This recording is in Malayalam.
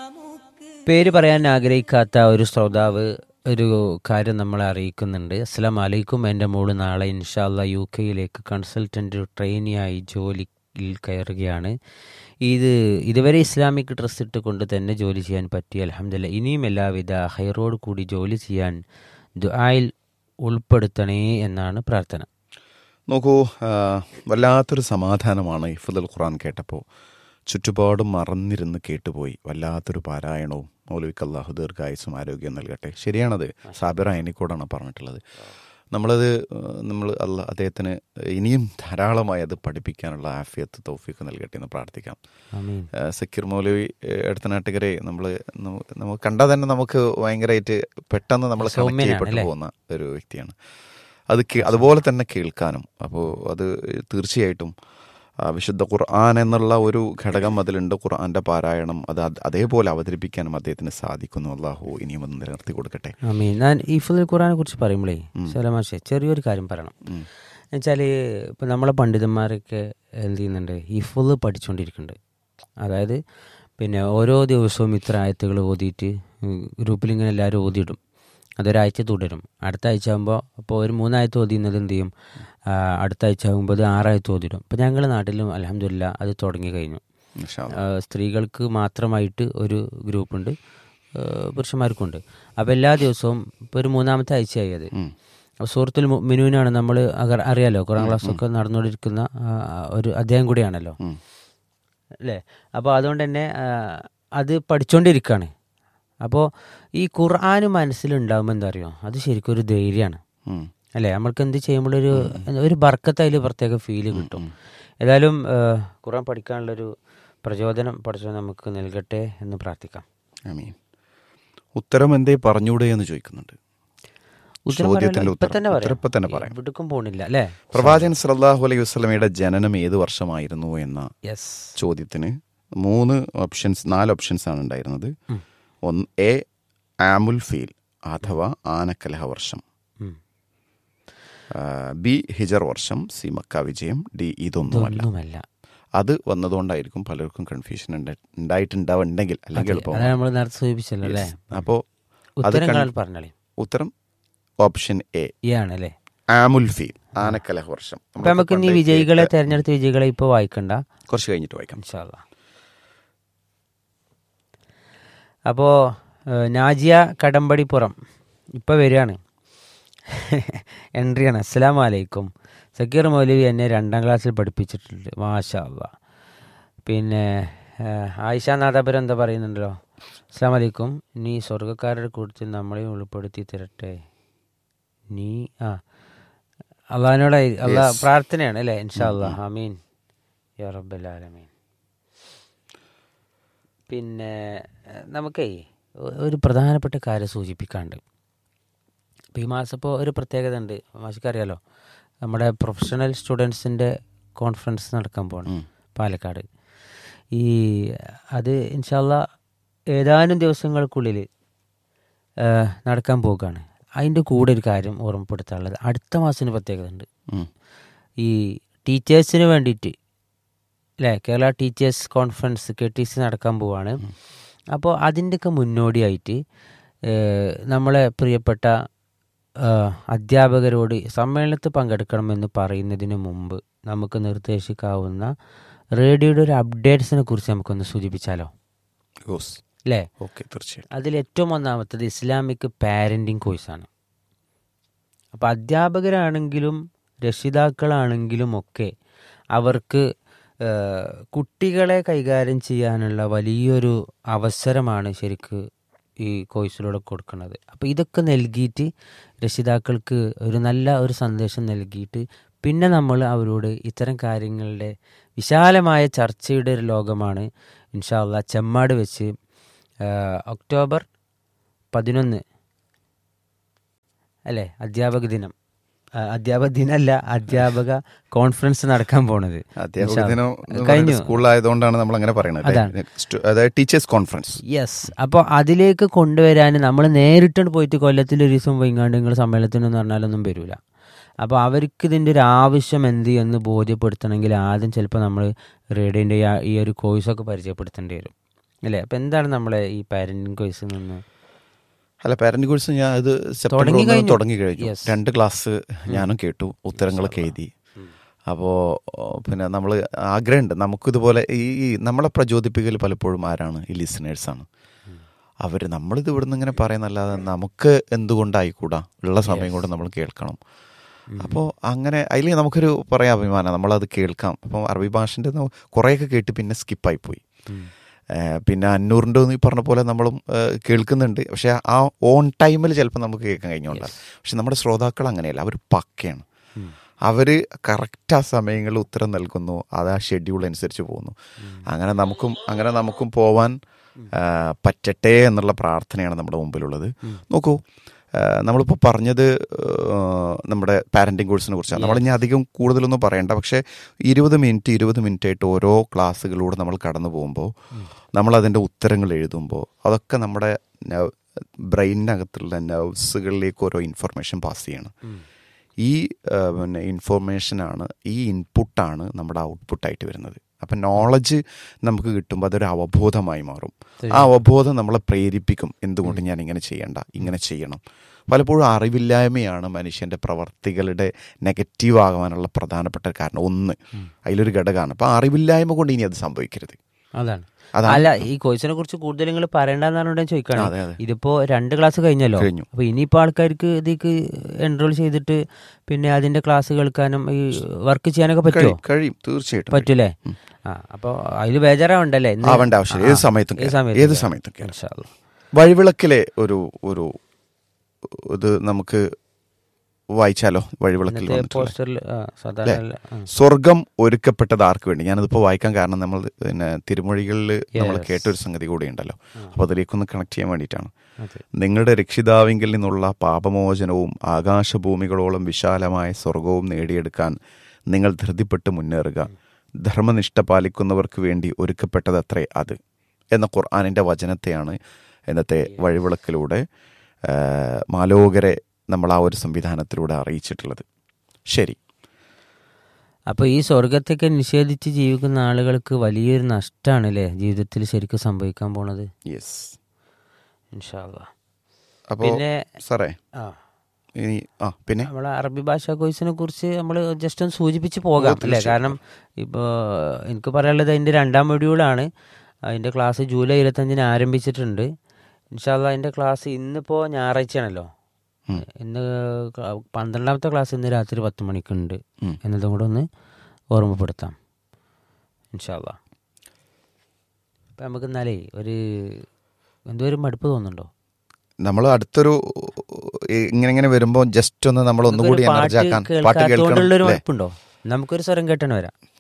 പേര് പറയാൻ ആഗ്രഹിക്കാത്ത ഒരു ശ്രോതാവ് ഒരു കാര്യം നമ്മളെ അറിയിക്കുന്നുണ്ട് അസ്സലാം അലൈക്കും എൻ്റെ മോള് നാളെ ഇൻഷാല്ല യു കെയിലേക്ക് കൺസൾട്ടൻ്റ് ട്രെയിനിയായി ജോലിയിൽ കയറുകയാണ് ഇത് ഇതുവരെ ഇസ്ലാമിക് ഡ്രസ്സ് ഇട്ടുകൊണ്ട് തന്നെ ജോലി ചെയ്യാൻ പറ്റി അലഹമില്ല ഇനിയും എല്ലാവിധ ഹൈറോട് കൂടി ജോലി ചെയ്യാൻ ദുആയിൽ ഉൾപ്പെടുത്തണേ എന്നാണ് പ്രാർത്ഥന നോക്കൂ ആ, വല്ലാത്തൊരു സമാധാനമാണ് ഇഫുദൽ ഖുറാൻ കേട്ടപ്പോൾ ചുറ്റുപാടും മറന്നിരുന്ന് കേട്ടുപോയി വല്ലാത്തൊരു പാരായണവും മൗലവിക്ക് അള്ളാഹു ദീർഘായുസും ആരോഗ്യം നൽകട്ടെ ശരിയാണത് സാബിറ എനിക്കോടാണ് പറഞ്ഞിട്ടുള്ളത് നമ്മളത് നമ്മൾ അല്ല അദ്ദേഹത്തിന് ഇനിയും ധാരാളമായി അത് പഠിപ്പിക്കാനുള്ള ആഫിയത്ത് തൗഫീക്ക് നൽകട്ടെ എന്ന് പ്രാർത്ഥിക്കാം ആമീൻ ആ, സക്കീർ മൗലവി എടുത്തനാട്ടുകരെ നമ്മൾ നമുക്ക് കണ്ടാൽ തന്നെ നമുക്ക് ഭയങ്കരമായിട്ട് പെട്ടെന്ന് നമ്മൾ കണക്ട് സൗമ്യനാണ് ചെയ്യപ്പെട്ടു അല്ലേ? പോകുന്ന ഒരു വ്യക്തിയാണ് അത് കേ- അതുപോലെ തന്നെ കേൾക്കാനും അപ്പോൾ അത് തീർച്ചയായിട്ടും ആ, വിശുദ്ധ ഖുർആൻ എന്നുള്ള ഒരു ഘടകം അതിലുണ്ട് ഖുർആന്റെ പാരായണം അത് അത് അതേപോലെ അവതരിപ്പിക്കാനും അദ്ദേഹത്തിന് സാധിക്കുന്നു അള്ളാഹു ഇനിയും ഒന്ന് നിലനിർത്തി കൊടുക്കട്ടെ ആമീൻ ഞാൻ ഈഫുൽ ഖുറാനെ കുറിച്ച് പറയുമ്പോഴേ സലമാഷെ ചെറിയൊരു കാര്യം പറയണം ഉം. എന്നുവെച്ചാൽ ഇപ്പം നമ്മളെ പണ്ഡിതന്മാരൊക്കെ എന്ത് ചെയ്യുന്നുണ്ട് ഈഫുൽ പഠിച്ചുകൊണ്ടിരിക്കുന്നുണ്ട് അതായത് പിന്നെ ഓരോ ദിവസവും ഇത്ര ആയത്തുകൾ ഓതിയിട്ട് ഗ്രൂപ്പിൽ ഇങ്ങനെ എല്ലാവരും ഓതിയിടും അതൊരാഴ്ച തുടരും അടുത്ത ആഴ്ച ആകുമ്പോൾ അപ്പോൾ ഒരു മൂന്നായത്ത് ഓതിയുന്നത് എന്ത് ചെയ്യും ആ, അടുത്ത ആഴ്ച ആകുമ്പോൾ അത് ആറായത്ത് ഓതിയിടും അപ്പം ഞങ്ങളുടെ നാട്ടിലും അലഹമില്ല അത് തുടങ്ങി കഴിഞ്ഞു ഇൻഷാ അല്ലാ. ആ, സ്ത്രീകൾക്ക് മാത്രമായിട്ട് ഒരു ഗ്രൂപ്പുണ്ട് ആ, പുരുഷന്മാർക്കുണ്ട് അപ്പോൾ എല്ലാ ദിവസവും ഇപ്പോൾ ഒരു മൂന്നാമത്തെ ആഴ്ചയായി അത് ഉം. അപ്പോൾ സൂറത്തുൽ മിനുവിനാണ് നമ്മൾ അറിയാലോ ഖുറാൻ ക്ലാസ്സൊക്കെ നടന്നുകൊണ്ടിരിക്കുന്ന ആ, ഒരു അധ്യായം കൂടിയാണല്ലോ ഉം. അല്ലേ അപ്പോൾ അതുകൊണ്ട് തന്നെ ആ, അത് പഠിച്ചുകൊണ്ടിരിക്കുകയാണ് അപ്പോൾ ഈ ഖുർആൻ മനസ്സിലുണ്ടാകുമ്പോൾ എന്താ അറിയോ അത് ശരിക്കും ഒരു ധൈര്യമാണ് ഉം. അല്ലേ നമ്മൾക്ക് എന്ത് ചെയ്യുമ്പോഴൊരു ഒരു ബർക്കത്ത് അതിൽ പ്രത്യേക ഫീല് കിട്ടും ഏതായാലും ആ, ഖുർആൻ പഠിക്കാനുള്ളൊരു പ്രചോദനം പഠിച്ചു നമുക്ക് നൽകട്ടെ എന്ന് പ്രാർത്ഥിക്കാം ആമീൻ ഉത്തരം എന്തേ പറഞ്ഞൂടെ എന്ന് ചോദിക്കുന്നുണ്ട് ഉത്തരം ചോദ്യത്തിന്റെ പറയാലോ? ഇപ്പൊ ഉത്തരം. തന്നെ ഉത്തരം ഇപ്പൊ തന്നെ പറയാം പറയാം. എവിടേക്കും പോണില്ല അല്ലേ പ്രവാചകൻ സല്ലല്ലാഹു അലൈഹി വസ്ലമയുടെ ജനനം ഏത് വർഷമായിരുന്നു എന്ന യെസ് ചോദ്യത്തിന് മൂന്ന് ഓപ്ഷൻസ് നാല് ഓപ്ഷൻസ് ആണ് ഉണ്ടായിരുന്നത് ഒന്ന് എ ആമുൽ ഫീൽ അഥവാ ആനക്കലഹ വർഷം ആ, ബി ഹിജർ വർഷം സി മക്ക വിജയം ഡി ഇതൊന്നുമല്ല ഒന്നുമല്ല അത് വന്നതുകൊണ്ടായിരിക്കും പലർക്കും കൺഫ്യൂഷൻ ഉണ്ടായിട്ടുണ്ടാവുണ്ടെങ്കിൽ അല്ലെങ്കിൽ എളുപ്പമാണ് അതാണ് നമ്മൾ നേരത്തെ സൂചിപ്പിച്ചല്ലോ അല്ലേ അപ്പോൾ അത് ഉത്തരങ്ങൾ കൺ- പറഞ്ഞോളി ഉത്തരം ഓപ്ഷൻ എ ഈ ആണല്ലേ ആമുൽ ഫീൽ ആനക്കലഹ വർഷം അപ്പൊ നമുക്ക് ഇനി പണ്ടേ വിജയികളെ കേട്ട- തെരഞ്ഞെടുത്ത വിജയികളെ ഇപ്പൊ വായിക്കണ്ട കുറച്ച് കഴിഞ്ഞിട്ട് വായിക്കാം ഇൻഷാല്ല അപ്പോൾ നാജിയ കടമ്പടിപ്പുറം ഇപ്പോൾ വരികയാണ് എൻട്രിയാണ് അസ്സലാമു അലൈക്കും സക്കീർ മൗലവി എന്നെ രണ്ടാം ക്ലാസ്സിൽ പഠിപ്പിച്ചിട്ടുണ്ട് മാഷാ അല്ലാ പിന്നെ ഏഹ്, ആയിഷ നാദാപുരം എന്താ പറയുന്നുണ്ടല്ലോ അസ്സാം വലൈക്കും നീ സ്വർഗക്കാരുടെ കൂട്ടത്തിൽ നമ്മളെ ഉൾപ്പെടുത്തി തരട്ടെ നീ ആ അള്ളഹാനോട് അള്ളാഹ് പ്രാർത്ഥനയാണ് അല്ലേ ഇൻഷാ അല്ലാ ആമീൻ യാ റബ്ബൽ ആലമീൻ പിന്നെ ഏഹ്, നമുക്കേ ഒ- ഒരു പ്രധാനപ്പെട്ട കാര്യം സൂചിപ്പിക്കാണ്ട് ഇപ്പോൾ ഈ മാസം ഇപ്പോൾ ഒരു പ്രത്യേകത ഉണ്ട് മാഷിക്കറിയാലോ നമ്മുടെ പ്രൊഫഷണൽ സ്റ്റുഡൻസിൻ്റെ കോൺഫറൻസ് നടക്കാൻ പോകണം പാലക്കാട് ഈ അത് ഇൻഷാല്ല ഏതാനും ദിവസങ്ങൾക്കുള്ളിൽ ഏഹ്, നടക്കാൻ പോകുകയാണ് അതിൻ്റെ കൂടെ ഒരു കാര്യം ഓർമ്മപ്പെടുത്താനുള്ളത് അടുത്ത മാസത്തിന് പ്രത്യേകത ഉണ്ട് ഉം. ഈ ടീച്ചേഴ്സിന് വേണ്ടിയിട്ട് അല്ലേ Kerala teachers conference K T C നടക്കാൻ പോവാണ് അപ്പോൾ അതിൻ്റെയൊക്കെ മുന്നോടിയായിട്ട് ഏഹ്, നമ്മളെ പ്രിയപ്പെട്ട ഏഹ്, അധ്യാപകരോട് സമ്മേളനത്തിൽ പങ്കെടുക്കണമെന്ന് പറയുന്നതിന് മുമ്പ് നമുക്ക് നിർദ്ദേശിക്കാവുന്ന റേഡിയോയുടെ ഒരു അപ്ഡേറ്റ്സിനെ കുറിച്ച് നമുക്കൊന്ന് സൂചിപ്പിച്ചാലോ യോസ് അല്ലേ ഓക്കെ തീർച്ചയായും അതിൽ ഏറ്റവും ഒന്നാമത്തത് ഇസ്ലാമിക് പാരൻറ്റിങ് കോഴ്സാണ് അപ്പോൾ അധ്യാപകരാണെങ്കിലും രക്ഷിതാക്കളാണെങ്കിലും ഒക്കെ അവർക്ക് ഏഹ്, കുട്ടികളെ കൈകാര്യം ചെയ്യാനുള്ള വലിയൊരു അവസരമാണ് ശരിക്ക് ഈ കോഴ്സിലൂടെ കൊടുക്കുന്നത് അപ്പോൾ ഇതൊക്കെ നൽകിയിട്ട് രക്ഷിതാക്കൾക്ക് ഒരു നല്ല ഒരു സന്ദേശം നൽകിയിട്ട് പിന്നെ നമ്മൾ അവരോട് ഇത്തരം കാര്യങ്ങളുടെ വിശാലമായ ചർച്ചയുടെ ഒരു ലോകമാണ് ഇൻഷാല്ല ചെമ്മാട് വെച്ച് ഏഹ്, ഒക്ടോബർ പതിനൊന്ന് അല്ലേ അധ്യാപക ദിനം ആ, അധ്യാപക ദിനമല്ല അധ്യാപക കോൺഫറൻസ് നടക്കാൻ പോണത് അധ്യാപക ദിനം എന്ന് കഴിഞ്ഞു പറയുന്നത് സ്കൂളിലായതുകൊണ്ടാണ് നമ്മൾ അങ്ങനെ പറയുന്നത് അല്ലേ? സ്റ്റു- അതായത് ടീച്ചേഴ്സ് കോൺഫറൻസ് യെസ് അപ്പോൾ അതിലേക്ക് കൊണ്ടുവരാൻ നമ്മൾ നേരിട്ട് പോയിട്ട് കൊല്ലത്തിൽ ഒരു ദിവസം പോയിങ്ങാണ്ട് നിങ്ങൾ സമ്മേളനത്തിനെന്ന് പറഞ്ഞാലൊന്നും വരില്ല അപ്പോൾ അവർക്ക് ഇതിൻ്റെ ഒരു ആവശ്യം എന്ത് എന്ന് ബോധ്യപ്പെടുത്തണമെങ്കിൽ ആദ്യം ചിലപ്പോൾ നമ്മൾ റേഡിയോൻ്റെ ഈ ഒരു കോഴ്സൊക്കെ പരിചയപ്പെടുത്തേണ്ടി വരും അല്ലേ അപ്പം എന്താണ് നമ്മളെ ഈ പാരന്റിങ് കോഴ്സിൽ നിന്ന് അല്ല പാരന്റ് കോഴ്സ് ഞാൻ ഇത് സെപ്റ്റംബർ തുടങ്ങി ഒന്നിന് കഴിഞ്ഞു. തുടങ്ങി കഴിഞ്ഞു Yes. രണ്ട് ക്ലാസ് ഞാനും കേട്ടു ഉത്തരങ്ങളൊക്കെ എഴുതി അപ്പോൾ പിന്നെ നമ്മൾ ആഗ്രഹമുണ്ട് നമുക്കിതുപോലെ ഈ ഈ നമ്മളെ പ്രചോദിപ്പിക്കൽ പലപ്പോഴും ആരാണ് ഈ ലിസണേഴ്സാണ് അവർ നമ്മളിത് ഇവിടുന്ന് ഇങ്ങനെ പറയുന്നല്ലാതെ നമുക്ക് എന്തുകൊണ്ടായിക്കൂടാ ഉള്ള സമയം കൊണ്ട് നമ്മൾ കേൾക്കണം അപ്പോൾ അങ്ങനെ അതിൽ നമുക്കൊരു പറയാം അഭിമാനം നമ്മളത് കേൾക്കാം അപ്പം അറബി ഭാഷൻ്റെ കുറേയൊക്കെ കേട്ട് പിന്നെ സ്കിപ്പായി പോയി ഏഹ് പിന്നെ അന്നൂറിൻ്റെ ഈ പറഞ്ഞ പോലെ നമ്മളും ഏഹ് കേൾക്കുന്നുണ്ട് പക്ഷെ ആ ഓൺ ടൈമിൽ ചിലപ്പോൾ നമുക്ക് കേൾക്കാൻ കഴിഞ്ഞോണ്ടാണ് പക്ഷെ നമ്മുടെ ശ്രോതാക്കൾ അങ്ങനെയല്ല അവർ പക്കയാണ് അവർ കറക്റ്റ് ആ സമയങ്ങളിൽ ഉത്തരം നൽകുന്നു അത് ആ ഷെഡ്യൂൾ അനുസരിച്ച് പോകുന്നു അങ്ങനെ നമുക്കും അങ്ങനെ നമുക്കും പോവാൻ ആ, പറ്റട്ടെ എന്നുള്ള പ്രാർത്ഥനയാണ് നമ്മുടെ മുമ്പിലുള്ളത് നോക്കൂ ആ, നമ്മളിപ്പോൾ പറഞ്ഞത് ആ, നമ്മുടെ പാരൻറ്റിങ് കോഴ്സിനെ കുറിച്ചാണ് നമ്മളിനി അധികം കൂടുതലൊന്നും പറയണ്ട പക്ഷേ ഇരുപത് മിനിറ്റ് ഇരുപത് മിനിറ്റ് ആയിട്ട് ഓരോ ക്ലാസ്സുകളിലൂടെ നമ്മൾ കടന്നു പോകുമ്പോൾ നമ്മൾ അതിൻ്റെ ഉത്തരങ്ങൾ എഴുതുമ്പോൾ അതൊക്കെ നമ്മുടെ ബ്രെയിനകത്തുള്ള നെർവ്സുകളിലേക്ക് ഓരോ ഇൻഫർമേഷൻ പാസ് ചെയ്യണം ഈ ആ, പിന്നെ ഇൻഫോർമേഷനാണ് ഈ ഇൻപുട്ടാണ് നമ്മുടെ ഔട്ട്പുട്ടായിട്ട് വരുന്നത് അപ്പം നോളജ് നമുക്ക് കിട്ടുമ്പോൾ അതൊരു അവബോധമായി മാറും ആ അവബോധം നമ്മളെ പ്രേരിപ്പിക്കും എന്തുകൊണ്ട് ഞാൻ ഇങ്ങനെ ചെയ്യണ്ട ഇങ്ങനെ ചെയ്യണം പലപ്പോഴും അറിവില്ലായ്മയാണ് മനുഷ്യൻ്റെ പ്രവർത്തികളുടെ നെഗറ്റീവ് ആകാനുള്ള പ്രധാനപ്പെട്ട കാരണം ഒന്ന് അതിലൊരു ഘടകമാണ് അപ്പം അറിവില്ലായ്മ കൊണ്ട് ഇനി അത് സംഭവിക്കരുത് അതാണ് അതാണ്. അല്ല ഈ കോഴ്സിനെ കുറിച്ച് കൂടുതൽ നിങ്ങൾ പറയണ്ടെന്നാണ് ഇവിടെ അതെ, ചോദിക്കണം അതെ. ഇതിപ്പോ രണ്ട് ക്ലാസ് കഴിഞ്ഞല്ലോ കഴിഞ്ഞു. അപ്പൊ ഇനിയിപ്പോ ആൾക്കാർക്ക് ഇതിക്ക് എൻറോൾ ചെയ്തിട്ട് പിന്നെ അതിന്റെ ക്ലാസ് കേൾക്കാനും ഈ വർക്ക് ചെയ്യാനൊക്കെ പറ്റുമോ കഴിയും കഴിയും തീർച്ചയായിട്ടും പറ്റൂലേ ആ അപ്പൊ അതിൽ ബേജാറാവണ്ടല്ലേ ഇന്ന്? ആവേണ്ട ആവശ്യമില്ല ഏത് ആ, സമയത്തും ഏത് കേറാം. സമയത്തും ഏത് കേറാം. സമയത്തും കേറാം. ഇൻഷാ അല്ലാ. വഴിവിളക്കിലെ ഒരു ഒരു ഇത് നമുക്ക് വായിച്ചാലോ വഴിവിളക്കിൽ ഇന്നത്തെ വന്നിട്ടുള്ള പോസ്റ്ററിൽ ആ, സാധാരണ ആ. സ്വർഗം ഒരുക്കപ്പെട്ടത് ആർക്ക് വേണ്ടി ഞാനതിപ്പോൾ വായിക്കാൻ കാരണം നമ്മൾ പിന്നെ തിരുമൊഴികളിൽ നമ്മൾ Yes. കേട്ടൊരു സംഗതി കൂടി ഉണ്ടല്ലോ അപ്പോൾ അതിലേക്കൊന്ന് കണക്ട് ചെയ്യാൻ വേണ്ടിയിട്ടാണ് അതെ. നിങ്ങളുടെ രക്ഷിതാവിങ്കിൽ നിന്നുള്ള പാപമോചനവും ആകാശഭൂമികളോളം വിശാലമായ സ്വർഗവും നേടിയെടുക്കാൻ നിങ്ങൾ ധൃതിപ്പെട്ട് മുന്നേറുക ധർമ്മനിഷ്ഠ പാലിക്കുന്നവർക്ക് വേണ്ടി ഒരുക്കപ്പെട്ടതത്രേ അത് എന്ന ഖുർആാനിൻ്റെ വചനത്തെയാണ് ഇന്നത്തെ വഴിവിളക്കിലൂടെ ആ, മാലോകരെ നമ്മൾ ആ ഒരു സംവിധാനത്തിലൂടെ അറിയിച്ചിട്ടുള്ളത് ശരി അപ്പൊ ഈ സ്വർഗത്തൊക്കെ നിഷേധിച്ച് ജീവിക്കുന്ന ആളുകൾക്ക് വലിയൊരു നഷ്ടമാണ് അല്ലേ ജീവിതത്തിൽ ശരിക്കും സംഭവിക്കാൻ പോണത് യെസ് ഇൻഷാ അല്ലാ. അപ്പോൾ പിന്നെ സാറേ ആ ഇനി ആ പിന്നെ നമ്മളെ അറബി ഭാഷാ കോഴ്സിനെ കുറിച്ച് നമ്മൾ ജസ്റ്റ് ഒന്ന് സൂചിപ്പിച്ച് പോകാം അല്ലേ കാരണം ഇപ്പോൾ എനിക്ക് പറയാനുള്ളത് അതിൻ്റെ രണ്ടാം മൊഡ്യൂളാണ് അതിൻ്റെ ക്ലാസ് ജൂലൈ ഇരുപത്തഞ്ചിന് ആരംഭിച്ചിട്ടുണ്ട് ഇൻഷാല്ല അതിൻ്റെ ക്ലാസ് ഇന്നിപ്പോൾ ഞായറാഴ്ചയാണല്ലോ ഉം. ഇന്ന് ക്ലാ- പന്ത്രണ്ടാമത്തെ ക്ലാസ് ഇന്ന് രാത്രി പത്ത് മണിക്കുണ്ട് ഉം. എന്നതും കൂടെ ഒന്ന് ഓർമ്മപ്പെടുത്താം ഇൻഷാല്ല അപ്പം നമുക്ക് എന്നാലേ ഒരു എന്തോ ഒരു മടുപ്പ് തോന്നുന്നുണ്ടോ നമ്മൾ അടുത്തൊരു ഇ- ഇങ്ങനെ ഇങ്ങനെ വരുമ്പോൾ ജസ്റ്റ് ഒന്ന് നമ്മൾ ഒന്നുകൂടി നമുക്കൊരു എനർജി ആക്കാൻ പാട്ട് പാട്ട് കേൾക്കണം കേൾക്കാത്തോണ്ടുള്ളൊരു അല്ലേ? മടുപ്പുണ്ടോ നമുക്കൊരു സ്വരം കേട്ടണ വരാം